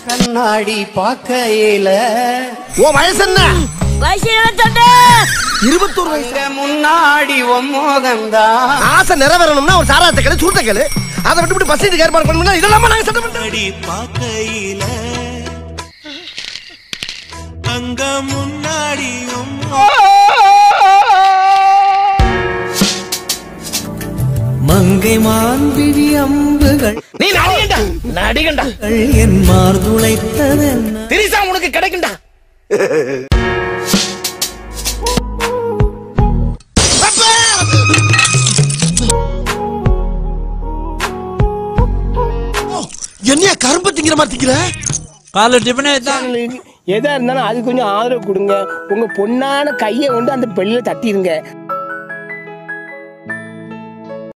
கண்ணாடி பார்க்கையில உன் வயசு என்ன வயசு இருபத்தொண்டு இருபத்தோரு வயசு அங்க முன்னாடி ஒம்மோகந்தான் ஆசை நிறைவேறணும்னா ஒரு சாராயத்தை கேளு சூட்ட கேளு அதை விட்டு பசிட்டு ஏற்பாடு பண்ணணும்னா இதெல்லாம் நாங்க சட்டம் பண்றோம் அடி பார்க்கையில அங்க முன்னாடியும் மங்கை மான்பிழி அம்புகள் நீ நடிகண்டா நடிகண்டா என் மார்துளைத்ததென்ன திரிசா உனக்கு கிடைக்கும்டா என்னையா கரும்பு திங்கிற மாதிரி திங்கிற காலை டிஃபனே தான் எதா இருந்தாலும் அது கொஞ்சம் ஆதரவு கொடுங்க உங்க பொண்ணான கையை கொண்டு அந்த பெண்ணில தட்டிடுங்க